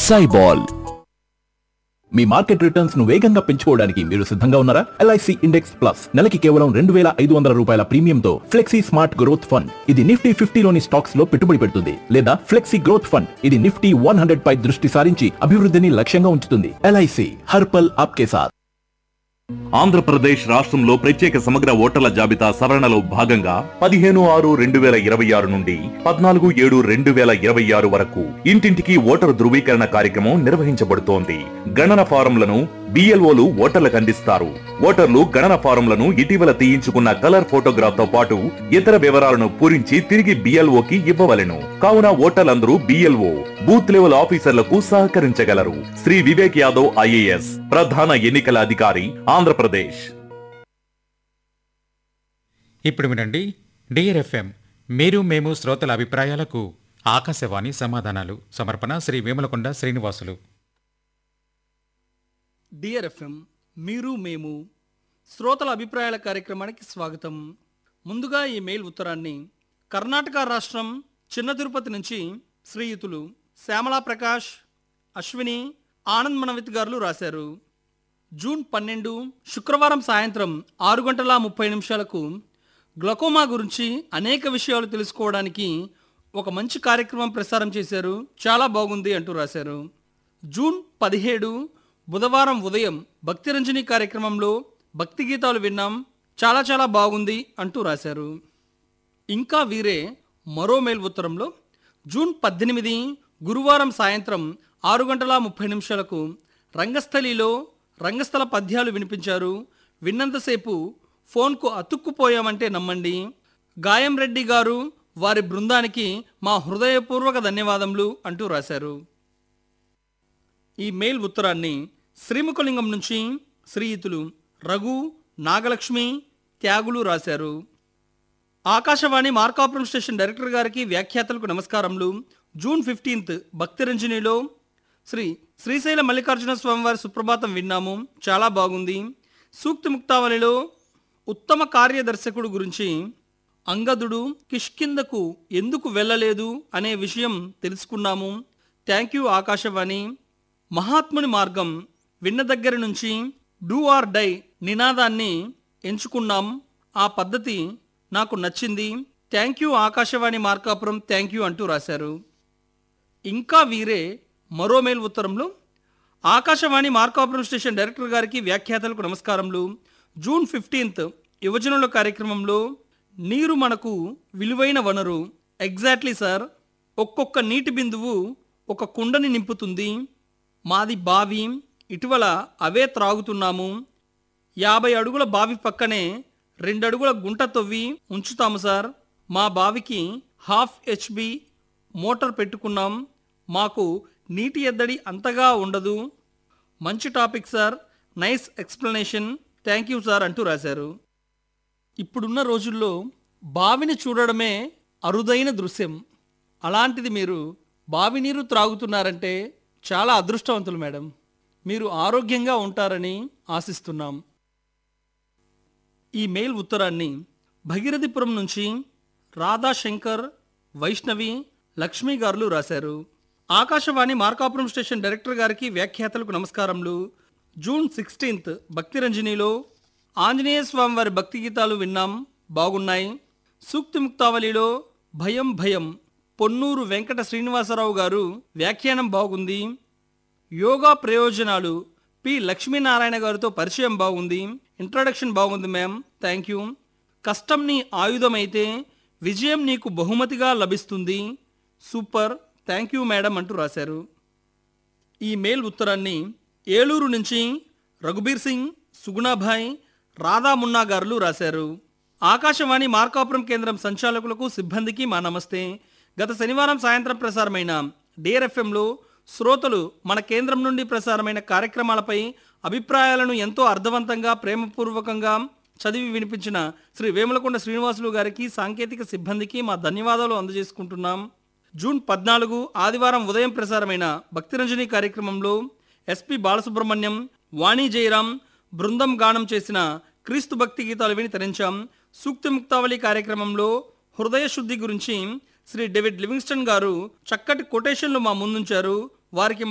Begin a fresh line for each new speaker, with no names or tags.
సైబాల్ మీ market returns ను వేగంగా పెంచుకోవడానికి మీరు సిద్ధంగా ఉన్నారా ఎల్ఐసి ఇండెక్స్ ప్లస్ నెలకి కేవలం రెండు వేల ఐదు వందల రూపాయల ప్రీమియంతో ఫ్లెక్సీ స్మార్ట్ గ్రోత్ ఫండ్ ఇది నిఫ్టీ ఫిఫ్టీలోని స్టాక్స్ లో పెట్టుబడి పెడుతుంది లేదా ఫ్లెక్సీ గ్రోత్ ఫండ్ ఇది నిఫ్టీ వన్ హండ్రెడ్ పై దృష్టి సారించి అభివృద్ధిని లక్ష్యంగా ఉంచుతుంది ఎల్ఐసి హర్పల్ ఆప్కే సాత్
ఆంధ్రప్రదేశ్ రాష్ట్రంలో ప్రత్యేక సమగ్ర ఓటర్ల జాబితా సవరణలో భాగంగా పదిహేను ఆరు రెండు వేల ఇరవై ఆరు నుండి పద్నాలుగు ఏడు రెండు వేల ఇరవై ఆరు వరకు ఇంటింటికి ఓటరు ధృవీకరణ కార్యక్రమం నిర్వహించబడుతోంది గణన ఫారంలను బిఎల్ఓలు ఓటర్లకు అందిస్తారు ఓటర్లు గణన ఫారంలను ఇటీవల తీయించుకున్న కలర్ ఫోటోగ్రాఫ్ తో పాటు ఇతర వివరాలను పూరించి తిరిగి బిఎల్ఓకి ఇవ్వవలెను కావున ఓటర్లందరూ బిఎల్ఓ బూత్ లెవెల్ ఆఫీసర్లకు సహకరించగలరు శ్రీ వివేక్ యాదవ్ ఐఏఎస్ ప్రధాన ఎన్నికల అధికారి ఆంధ్రప్రదేశ్
ఇప్పుడు వినండి డియర్ ఎఫ్ఎం మీరు మేము శ్రోతల అభిప్రాయాలకు ఆకాశవాణి సమాధానాలు సమర్పణ శ్రీ వేములకొండ శ్రీనివాసులు
డియర్ ఎఫ్ఎం మీరు మేము శ్రోతల అభిప్రాయాల కార్యక్రమానికి స్వాగతం ముందుగా ఈ మెయిల్ ఉత్తరాన్ని కర్ణాటక రాష్ట్రం చిన్న తిరుపతి నుంచి శ్రీయుతులు శ్యామలా ప్రకాష్ అశ్విని ఆనంద్ మనవిత్ గారు రాశారు జూన్ పన్నెండు శుక్రవారం సాయంత్రం ఆరు గంటల ముప్పై నిమిషాలకు గ్లకోమా గురించి అనేక విషయాలు తెలుసుకోవడానికి ఒక మంచి కార్యక్రమం ప్రసారం చేశారు చాలా బాగుంది అంటూ రాశారు జూన్ పదిహేడు బుధవారం ఉదయం భక్తిరంజని కార్యక్రమంలో భక్తి గీతాలు విన్నాం చాలా చాలా బాగుంది అంటూ రాశారు ఇంకా వీరే మరో మెయిల్ ఉత్తరంలో జూన్ పద్దెనిమిది గురువారం సాయంత్రం ఆరు గంటల ముప్పై నిమిషాలకు రంగస్థలిలో రంగస్థల పద్యాలు వినిపించారు విన్నంతసేపు ఫోన్కు అతుక్కుపోయామంటే నమ్మండి గాయం రెడ్డి గారు వారి బృందానికి మా హృదయపూర్వక ధన్యవాదములు అంటూ రాశారు ఈ మెయిల్ ఉత్తరాన్ని శ్రీముఖలింగం నుంచి శ్రీయుతులు రఘు నాగలక్ష్మి త్యాగులు రాశారు ఆకాశవాణి మార్కాపురం స్టేషన్ డైరెక్టర్ గారికి వ్యాఖ్యాతలకు నమస్కారములు జూన్ ఫిఫ్టీన్త్ భక్తిరంజనిలో శ్రీ శ్రీశైల మల్లికార్జున స్వామివారి సుప్రభాతం విన్నాము చాలా బాగుంది సూక్తి ముక్తావళిలో ఉత్తమ కార్యదర్శకుడు గురించి అంగదుడు కిష్కిందకు ఎందుకు వెళ్ళలేదు అనే విషయం తెలుసుకున్నాము థ్యాంక్ యూ ఆకాశవాణి మహాత్ముని మార్గం విన్న దగ్గర నుంచి డూ ఆర్ డై నినాదాన్ని ఎంచుకున్నాం ఆ పద్ధతి నాకు నచ్చింది thank you Akashvani Markapuram thank you అంటూ రాశారు ఇంకా వీరే మరో మెయిల్ ఉత్తరంలో ఆకాశవాణి మార్కాపురం స్టేషన్ డైరెక్టర్ గారికి వ్యాఖ్యాతలకు నమస్కారములు జూన్ ఫిఫ్టీన్త్ యువజనుల కార్యక్రమంలో నీరు మనకు విలువైన వనరు ఎగ్జాక్ట్లీ సార్ ఒక్కొక్క నీటి బిందువు ఒక కుండని నింపుతుంది మాది బావి ఇటీవల అవే త్రాగుతున్నాము యాభై అడుగుల బావి పక్కనే రెండు అడుగుల గుంట తవ్వి ఉంచుతాము సార్ మా బావికి హాఫ్ హెచ్బి మోటార్ పెట్టుకున్నాం మాకు నీటి ఎద్దడి అంతగా ఉండదు మంచి topic sir nice explanation thank you sir అంటూ రాశారు ఇప్పుడున్న రోజుల్లో బావిని చూడడమే అరుదైన దృశ్యం అలాంటిది మీరు బావి నీరు త్రాగుతున్నారంటే చాలా అదృష్టవంతులు మేడం మీరు ఆరోగ్యంగా ఉంటారని ఆశిస్తున్నాం ఈ మెయిల్ ఉత్తరాన్ని భగీరథిపురం నుంచి రాధాశంకర్ వైష్ణవి లక్ష్మి గారులు రాశారు ఆకాశవాణి మార్కాపురం స్టేషన్ డైరెక్టర్ గారికి వ్యాఖ్యాతలకు నమస్కారములు జూన్ సిక్స్టీన్త్ భక్తిరంజనిలో ఆంజనేయ స్వామి వారి భక్తి గీతాలు విన్నాం బాగున్నాయి సూక్తి ముక్తావళిలో భయం భయం పొన్నూరు వెంకట శ్రీనివాసరావు గారు వ్యాఖ్యానం బాగుంది యోగా ప్రయోజనాలు పి లక్ష్మీనారాయణ గారితో పరిచయం బాగుంది ఇంట్రడక్షన్ బాగుంది మ్యామ్ థ్యాంక్ యూ కష్టం నీ ఆయుధమైతే విజయం నీకు బహుమతిగా లభిస్తుంది సూపర్ థ్యాంక్ యూ మేడం అంటూ రాశారు ఈ మెయిల్ ఉత్తరాన్ని ఏలూరు నుంచి రఘుబీర్ సింగ్ సుగుణాభాయ్ రాధా మున్నా గారులు రాశారు ఆకాశవాణి మార్కాపురం కేంద్రం సంచాలకులకు సిబ్బందికి మా నమస్తే గత శనివారం సాయంత్రం ప్రసారమైన డిఆర్ఎఫ్ఎంలో శ్రోతలు మన కేంద్రం నుండి ప్రసారమైన కార్యక్రమాలపై అభిప్రాయాలను ఎంతో అర్థవంతంగా ప్రేమపూర్వకంగా చదివి వినిపించిన శ్రీ వేములకొండ శ్రీనివాసులు గారికి సాంకేతిక సిబ్బందికి మా ధన్యవాదాలు అందజేసుకుంటున్నాం జూన్ పద్నాలుగు ఆదివారం ఉదయం ప్రసారమైన భక్తిరంజని కార్యక్రమంలో ఎస్పి బాలసుబ్రహ్మణ్యం వాణి జయరాం బృందం గానం చేసిన క్రీస్తు భక్తి గీతాలు విని తరించాం సూక్తి ముక్తావళి కార్యక్రమంలో హృదయ శుద్ధి గురించి శ్రీ డేవిడ్ లివింగ్స్టన్ గారు చక్కటి కొటేషన్లు మా ముందుంచారు వారికి